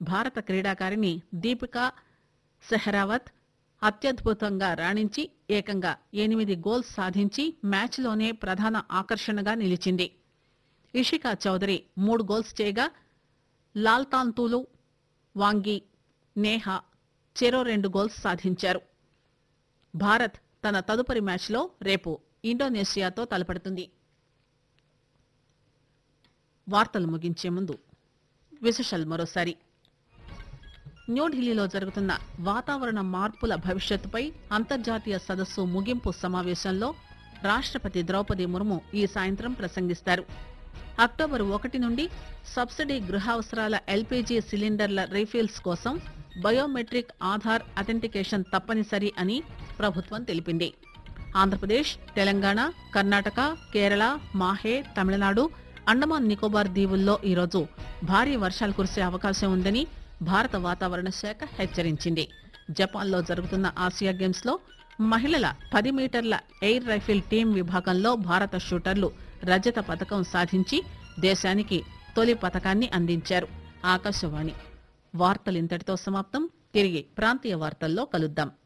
భారత క్రీడాకారిణి దీపికా సెహరావత్ అత్యద్భుతంగా రాణించి ఏకంగా ఎనిమిది గోల్స్ సాధించి మ్యాచ్లోనే ప్రధాన ఆకర్షణగా నిలిచింది ఇషికా చౌదరి మూడు గోల్స్ చేయగా లాల్తాంతూలు వాంగి నేహా చెరో రెండు గోల్స్ సాధించారు భారత్ తన తదుపరి మ్యాచ్లో రేపు ఇండోనేషియాతో తలపడుతుంది వార్తలు ముగించే ముందు విశేషాలు మరోసారి న్యూఢిల్లీలో జరుగుతున్న వాతావరణ మార్పుల భవిష్యత్తుపై అంతర్జాతీయ సదస్సు ముగింపు సమావేశంలో రాష్టపతి ద్రౌపది ముర్ము ఈ సాయంత్రం ప్రసంగిస్తారు అక్టోబర్ ఒకటి నుండి సబ్సిడీ గృహావసరాల ఎల్పీజీ సిలిండర్ల రీఫిల్స్ కోసం బయోమెట్రిక్ ఆధార్ అథెంటికేషన్ తప్పనిసరి అని ప్రభుత్వం తెలిపింది ఆంధ్రప్రదేశ్ తెలంగాణ కర్ణాటక కేరళ మాహే తమిళనాడు అండమాన్ నికోబార్ దీవుల్లో ఈరోజు భారీ వర్షాలు కురిసే అవకాశం ఉందని భారత వాతావరణ శాఖ హెచ్చరించింది జపాన్లో జరుగుతున్న ఆసియా గేమ్స్ లో మహిళల పది మీటర్ల ఎయిర్ రైఫిల్ టీం విభాగంలో భారత షూటర్లు రజత పథకం సాధించి దేశానికి తొలి పథకాన్ని అందించారు ఆకాశవాణి వార్తలు ఇంతటితో సమాప్తం తిరిగి ప్రాంతీయ వార్తల్లో కలుద్దాం